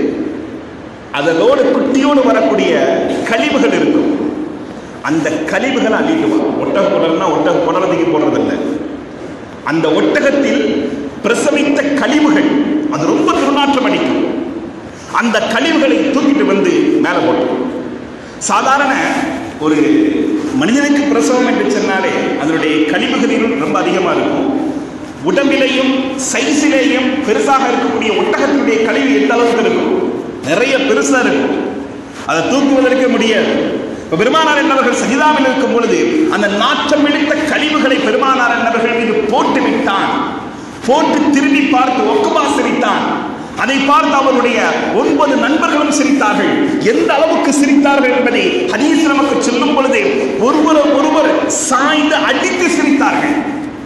அதனோடு குட்டியோடு வரக்கூடிய கழிவுகள் இருக்கும் அந்த கழிவுகளை அள்ளிடுவான் ஒட்டக குடல்னா ஒட்டக குடலத்துக்கு போடுறதில்லை அந்த ஒட்டகத்தில் பிரசவித்த கழிவுகள் அது ரொம்ப துர்நாற்றம் அடிக்கும் அந்த கழிவுகளை தூக்கிட்டு வந்து மேலே போட்டோம் சாதாரண ஒரு மனிதனுக்கு பிரசவம் என்று சொன்னாலே அதனுடைய கழிவுகளிலும் ரொம்ப அதிகமாக இருக்கும் உடம்பிலேயும் சைஸிலேயும் பெருசாக இருக்கக்கூடிய ஒட்டகத்தினுடைய கழிவு எந்த அளவுக்கு இருக்கும் நிறைய பெருசா இருக்கும் அதை தூக்குவதற்கு முடியாது இப்ப பெருமானார் என்பவர்கள் சஜிதாவில் இருக்கும் பொழுது அந்த நாற்றம் இழுத்த கழிவுகளை பெருமானார் என்பவர்கள் மீது போட்டு விட்டான் போட்டு திரும்பி பார்த்து ஒக்குபா சிரித்தான் அதை பார்த்து அவருடைய ஒன்பது நண்பர்களும் சிரித்தார்கள் எந்த அளவுக்கு சிரித்தார்கள் என்பதை ஹதீஸ் நமக்கு சொல்லும் பொழுது ஒருவர் ஒருவர் சாய்ந்து அடித்து சிரித்தார்கள்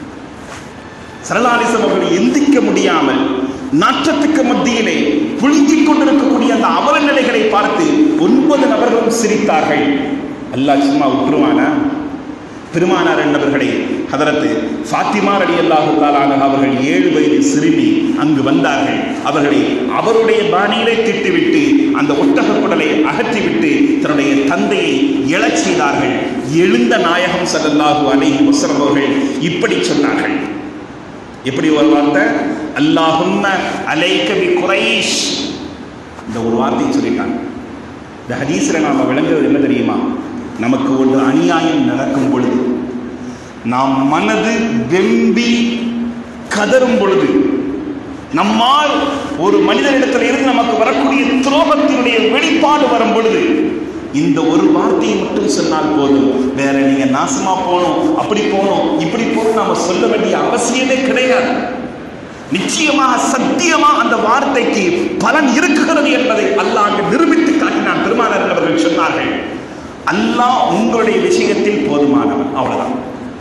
சரளாலிசம் அவர்கள் எந்திக்க முடியாமல் நாற்றத்துக்கு மத்தியிலே புழுங்கிக் கொண்டிருக்கக்கூடிய அந்த அவல நிலைகளை பார்த்து ஒன்பது நபர்களும் சிரித்தார்கள் அல்லாஹ் சும்மா விட்டுருவானா பெருமானார் என்பவர்களை ஹதரத்து ஃபாத்திமா அலி அல்லாஹு தாலான அவர்கள் ஏழு வயது சிறுமி அங்கு வந்தார்கள் அவர்களை அவருடைய பாணியிலே திட்டுவிட்டு அந்த ஒட்டக குடலை அகற்றிவிட்டு தன்னுடைய தந்தையை எழச் செய்தார்கள் எழுந்த நாயகம் ஸல்லல்லாஹு அலைஹி வஸல்லம் அவர்கள் இப்படி சொன்னார்கள் எப்படி ஒரு வார்த்தை அல்லாஹும்ம அலைக்க பி குரைஷ் இந்த ஒரு வார்த்தையை சொல்லிட்டாங்க இந்த ஹதீஸில் நாம் விளங்குறது என்ன தெரியுமா நமக்கு ஒரு அநியாயம் நடக்கும் பொழுது நாம் மனது வெம்பி கதறும் பொழுது நம்மால் ஒரு மனிதனிடத்தில் இருந்து நமக்கு வரக்கூடிய துரோகத்தினுடைய வெளிப்பாடு வரும் பொழுது இந்த ஒரு வார்த்தையை மட்டும் சொன்னால் போதும் வேற நீங்க நாசமா போகணும் அப்படி போகணும் இப்படி போகணும் நாம சொல்ல வேண்டிய அவசியமே கிடையாது நிச்சயமாக சத்தியமா அந்த வார்த்தைக்கு பலன் இருக்குகிறது என்பதை அல்லாஹ் அங்கு நிரூபித்து காட்டினான் பெருமானார் அவர்கள் சொன்னார்கள் அல்லாஹ் உங்களுடைய விஷயத்தில் போதுமானவன் அவ்வளவுதான்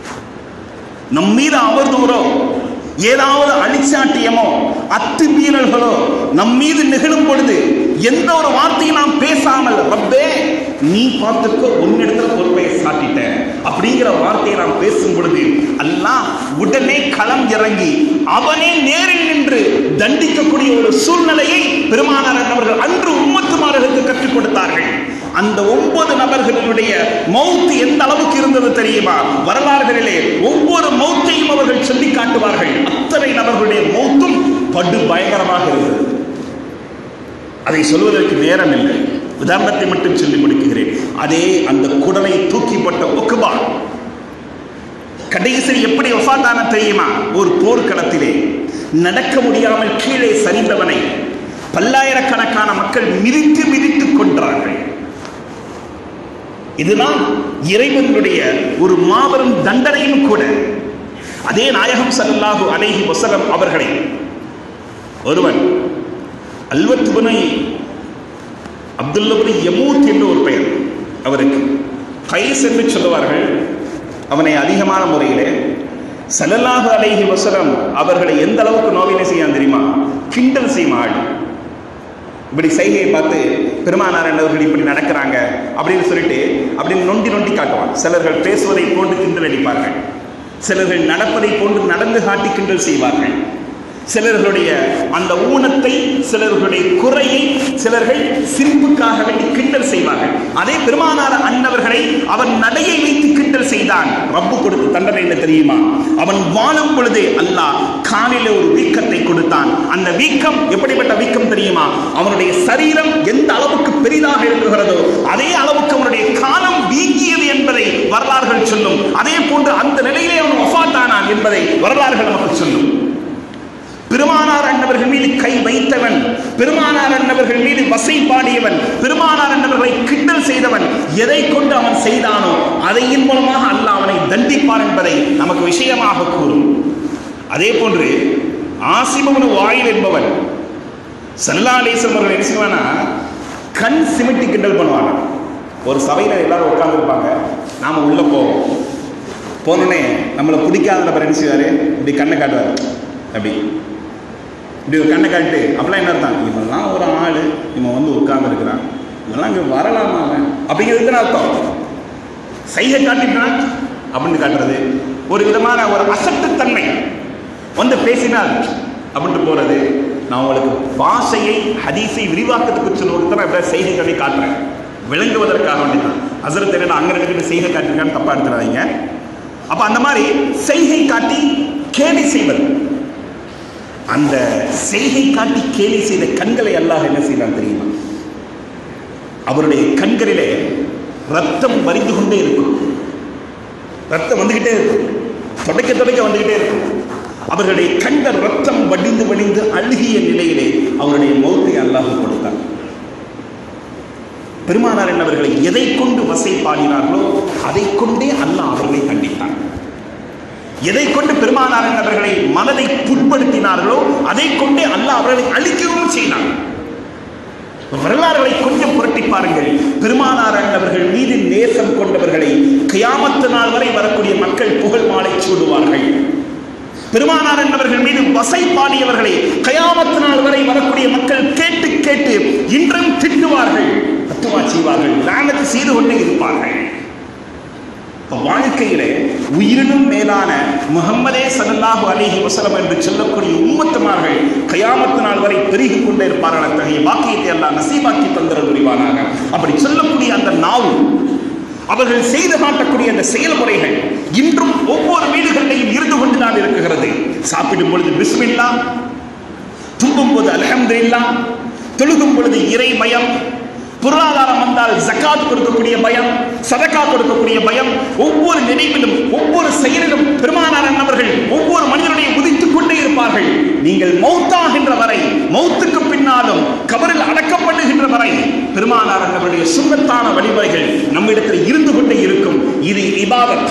நம் மீது அவதூறோ ஏதாவது அழிச்சாட்டியமோ அத்துமீறல்களோ நம் மீது நிகழும் பொழுது எந்த ஒரு வார்த்தையை நாம் பேசாமல் ரப்பே நீ பார்த்துக்கோ உன்னிடத்துல பொறுப்பை சாட்டிட்ட அப்படிங்கிற வார்த்தையை நாம் பேசும் பொழுது அல்லாஹ் உடனே களம் இறங்கி அவனே நேரில் நின்று தண்டிக்கக்கூடிய ஒரு சூழ்நிலையை பெருமானார் அவர்கள் அன்று உம்மத்துமார்களுக்கு கற்றுக் கொடுத்தார்கள் அந்த ஒன்பது நபர்களுடைய மௌத்து எந்த அளவுக்கு இருந்தது தெரியுமா வரலாறுகளிலே ஒவ்வொரு மௌத்தையும் அவர்கள் சொல்லி காட்டுவார்கள் அத்தனை நபர்களுடைய மௌத்தும் படு பயங்கரமாக இருந்தது அதை சொல்வதற்கு நேரம் இல்லை உதாரணத்தை மட்டும் சொல்லி முடிக்கிறேன் அதே அந்த குடலை தூக்கிப்பட்ட ஒக்குபா கடைசி எப்படி ஒஃபாத்தான தெரியுமா ஒரு போர்க்களத்திலே நடக்க முடியாமல் கீழே சரிந்தவனை பல்லாயிரக்கணக்கான மக்கள் மிதித்து மிதித்து கொன்றார்கள் இதுதான் இறைவனுடைய ஒரு மாபெரும் தண்டனையும் கூட அதே நாயகம் ஸல்லல்லாஹு அலைஹி வஸல்லம் அவர்களை ஒருவன் அல்வத்துபனை அப்துல்லபுரி யமூத் என்று ஒரு பெயர் அவருக்கு கைஸ் என்று சொல்லுவார்கள் அவனை அதிகமான முறையிலே ஸல்லல்லாஹு அலைஹி வஸல்லம் அவர்களை எந்த அளவுக்கு நோவினை செய்யான் தெரியுமா கிண்டல் செய்யும் ஆள் இப்படி சைகையை பார்த்து பெருமானார் என்பவர்கள் இப்படி நடக்கிறாங்க அப்படின்னு சொல்லிட்டு அப்படின்னு நொண்டி நொண்டி காட்டுவான் சிலர்கள் பேசுவதை போன்று கிண்டல் அடிப்பார்கள் சிலர்கள் நடப்பதை போன்று நடந்து காட்டி கிண்டல் செய்வார்கள் சிலர்களுடைய அந்த ஊனத்தை சிலர்களுடைய குறையை சிலர்கள் சிரிப்புக்காக வேண்டி கிண்டல் செய்வார்கள் அதே பெருமானார் அன்னவர்களை அவன் நடையை வைத்து கிண்டல் செய்தான் ரப்பு கொடுத்த தண்டனை என்ன தெரியுமா அவன் வாழும் பொழுதே அல்லாஹ் காலிலே ஒரு வீக்கத்தை கொடுத்தான் அந்த வீக்கம் எப்படிப்பட்ட வீக்கம் தெரியுமா அவனுடைய சரீரம் எந்த அளவுக்கு பெரிதாக இருக்குகிறதோ அதே அளவுக்கு அவனுடைய காலம் வீங்கியது என்பதை வரலாறுகள் சொல்லும் அதே போன்று அந்த நிலையிலே அவன் ஒஃபாத்தானான் என்பதை வரலாறுகள் நமக்கு சொல்லும் பெருமானார் அன்னவர்கள் மீது கை வைத்தவன் பெருமானார் அன்னவர்கள் மீது வசை பாடியவன் பெருமானார் அன்னவர்களை கிண்டல் செய்தவன் எதை கொண்டு அவன் செய்தானோ அதையின் மூலமாக அல்லாஹ் அவனை தண்டிப்பார் என்பதை நமக்கு விஷயமாக கூறும் அதே போன்று ஆசிபவனு வாயில் என்பவன் சல்லாலேசம் அவர்கள் என்ன செய்வானா கண் சிமிட்டி கிண்டல் பண்ணுவாங்க ஒரு சபையில் எல்லாரும் உட்காந்துருப்பாங்க நாம உள்ள போவோம் போனோடனே நம்மளை பிடிக்காத நபர் என்ன செய்வாரு இப்படி கண்ணை காட்டுவார் அப்படி இப்படி ஒரு கண்ணை காட்டு அப்படிலாம் என்ன அர்த்தம் இவன்லாம் ஒரு ஆள் இவன் வந்து உட்கார்ந்து இருக்கிறான் இவெல்லாம் இங்கே வரலாமா அவன் அப்படிங்கிறதுக்கு என்ன அர்த்தம் சைகை காட்டிட்டான் அப்படின்னு காட்டுறது ஒரு விதமான ஒரு அசட்டுத்தன்மை வந்து பேசினால் அப்படின்ட்டு போறது நான் உங்களுக்கு பாஷையை ஹதீஸை விரிவாக்கத்துக்கு சொல்லுவது தான் நான் செய்கைகளை காட்டுறேன் விளங்குவதற்காக வேண்டி தான் அசரத் என்ன அங்கே ரெண்டு செய்கை காட்டிருக்கான்னு தப்பா எடுத்துறாதீங்க அப்ப அந்த மாதிரி செய்கை காட்டி கேலி செய்வது அந்த செய்கை காட்டி கேலி செய்த கண்களை அல்லாஹ் என்ன செய்யலாம் தெரியுமா அவருடைய கண்களிலே ரத்தம் வரிந்து கொண்டே இருக்கும் ரத்தம் வந்துகிட்டே இருக்கும் தொடக்க தொடக்க வந்துகிட்டே இருக்கும் அவர்களுடைய கண்கள் ரத்தம் வடிந்து வடிந்து அழுகிய நிலையிலே அவருடைய மௌத்தை அல்லாஹ் கொடுத்தார் பெருமானார் என்பவர்களை எதை கொண்டு வசை பாடினார்களோ அதை கொண்டே அல்லாஹ் அவர்களை கண்டித்தார் எதை கொண்டு பெருமானார் என்பவர்களை மனதை புண்படுத்தினார்களோ அதை கொண்டே அல்லாஹ் அவர்களை அழிக்கவும் செய்தார் வரலாறுகளை கொஞ்சம் புரட்டி பாருங்கள் பெருமானார் என்பவர்கள் மீது நேசம் கொண்டவர்களை கியாமத்து நாள் வரை வரக்கூடிய மக்கள் புகழ் மாலை சூடுவார்கள் பெருமானார் என்பவர்கள் மீது வசை பாடியவர்களை கயாமத்து நாள் வரை வரக்கூடிய மக்கள் கேட்டு கேட்டு இன்றும் திட்டுவார்கள் தத்துவா செய்வார்கள் லானத்து செய்து கொண்டே இருப்பார்கள் இப்ப வாழ்க்கையிலே உயிரினும் மேலான முகம்மதே சல்லல்லாஹு அலைஹி வஸல்லம் என்று சொல்லக்கூடிய உம்மத்துமார்கள் கயாமத்து நாள் வரை பெருகிக் கொண்டே இருப்பார்கள் அத்தகைய வாக்கியத்தை எல்லாம் நசீபாக்கி தந்திர புரிவானாக அப்படி சொல்லக்கூடிய அந்த நாவு அவர்கள் செய்து காட்டக்கூடிய அந்த செயல்முறைகள் இன்றும் ஒவ்வொரு வீடுகளிலையும் இருந்து கொண்டுதான் இருக்கிறது சாப்பிடும் பொழுது பிஸ்மில்லா தும்பும் போது அல்ஹம்துலில்லா தொழுகும் பொழுது இறை மயம் பொருளாதாரம் வந்தால் ஜக்காத் கொடுக்கக்கூடிய பயம் சதக்கா கொடுக்கக்கூடிய பயம் ஒவ்வொரு நினைவிலும் ஒவ்வொரு செயலிலும் பெருமானார் அவர்கள் ஒவ்வொரு மனிதனுடைய உதித்துக் கொண்டே இருப்பார்கள் நீங்கள் மௌத்தாகின்ற வரை மௌத்துக்கு பின்னாலும் கபரில் அடக்கப்படுகின்ற வரை பெருமானார் அவர்களுடைய சுங்கத்தான வழிமுறைகள் நம்மிடத்தில் இருந்து கொண்டே இருக்கும் இது இபாதத்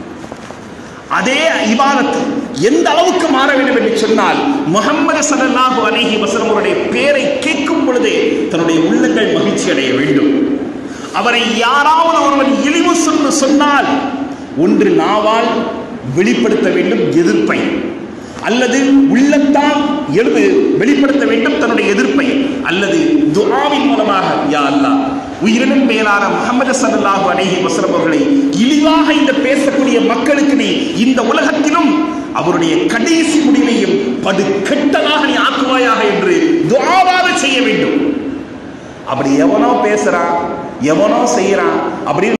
அதே இபாதத் எந்த அளவுக்கு மாற வேண்டும் என்று சொன்னால் முகம்மது சல்லல்லாஹு அலைஹி வஸல்லம் அவருடைய பேரை கேட்கும் பொழுதே தன்னுடைய உள்ளங்கள் மகிழ்ச்சி அடைய வேண்டும் அவரை யாராவது ஒருவன் இழிவு சொல்லு சொன்னால் ஒன்று நாவால் வெளிப்படுத்த வேண்டும் எதிர்ப்பை அல்லது உள்ளத்தால் எழுது வெளிப்படுத்த வேண்டும் தன்னுடைய எதிர்ப்பை அல்லது துஆவின் மூலமாக யா அல்லாஹ் உயிரினும் மேலான முகமது சல்லாஹு அலைஹி வஸல்லம் அவர்களை இழிவாக இந்த பேசக்கூடிய மக்களுக்கு நீ இந்த உலகத்திலும் அவருடைய கடைசி முடிவையும் படு கெட்டதாக நீ ஆக்குவாயாக என்று துஆவாக செய்ய வேண்டும் அப்படி எவனோ பேசுறான் எவனோ செய்யறான் அப்படின்னு